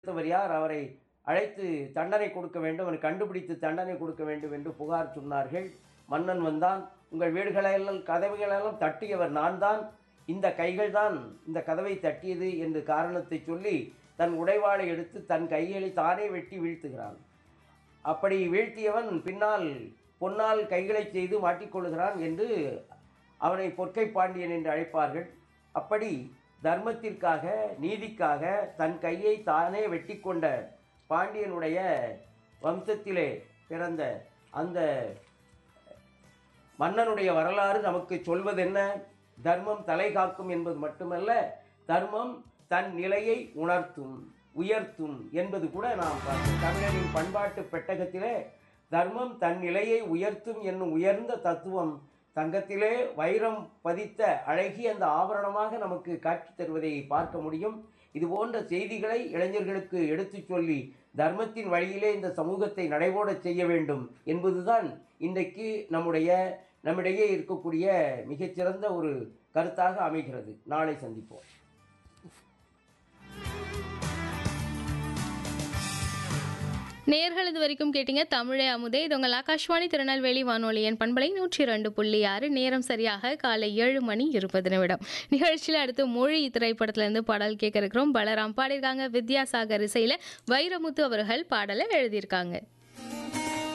அடுத்தவர் யார் அவரை அழைத்து தண்டனை கொடுக்க வேண்டும் அவனை கண்டுபிடித்து தண்டனை கொடுக்க வேண்டும் என்று புகார் சொன்னார்கள் மன்னன் வந்தான் உங்கள் வீடுகளெல்லாம் கதவுகளெல்லாம் தட்டியவர் நான் தான் இந்த கைகள் தான் இந்த கதவை தட்டியது என்று காரணத்தை சொல்லி தன் உடைவாளை எடுத்து தன் கைகளை தானே வெட்டி வீழ்த்துகிறான் அப்படி வீழ்த்தியவன் பின்னால் பொன்னால் கைகளை செய்து மாட்டிக்கொள்கிறான் என்று அவனை பொற்கை பாண்டியன் என்று அழைப்பார்கள் அப்படி தர்மத்திற்காக நீதிக்காக தன் கையை தானே வெட்டி கொண்ட பாண்டியனுடைய வம்சத்திலே பிறந்த அந்த மன்னனுடைய வரலாறு நமக்கு சொல்வதென்ன தர்மம் தலை காக்கும் என்பது மட்டுமல்ல தர்மம் தன் நிலையை உணர்த்தும் உயர்த்தும் என்பது கூட நாம் பார்த்தோம் தமிழரின் பண்பாட்டு பெட்டகத்திலே தர்மம் தன் நிலையை உயர்த்தும் என்னும் உயர்ந்த தத்துவம் தங்கத்திலே வைரம் பதித்த அழகிய அந்த ஆபரணமாக நமக்கு காட்சி தருவதை பார்க்க முடியும் இது போன்ற செய்திகளை இளைஞர்களுக்கு எடுத்துச் சொல்லி தர்மத்தின் வழியிலே இந்த சமூகத்தை நடைபோடச் செய்ய வேண்டும் என்பதுதான் இன்றைக்கு நம்முடைய நம்மிடையே இருக்கக்கூடிய மிகச்சிறந்த ஒரு கருத்தாக அமைகிறது நாளை சந்திப்போம் நேர்கள் இது வரைக்கும் கேட்டீங்க தமிழே அமுதே இது உங்கள் ஆகாஷ்வாணி திருநெல்வேலி வானொலியின் பண்பலை நூற்றி ரெண்டு புள்ளி ஆறு நேரம் சரியாக காலை ஏழு மணி இருபது நிமிடம் நிகழ்ச்சியில் அடுத்து மொழி திரைப்படத்திலிருந்து பாடல் கேட்க இருக்கிறோம் பலராம் பாடியிருக்காங்க வித்யாசாகர் இசையில் வைரமுத்து அவர்கள் பாடலை எழுதியிருக்காங்க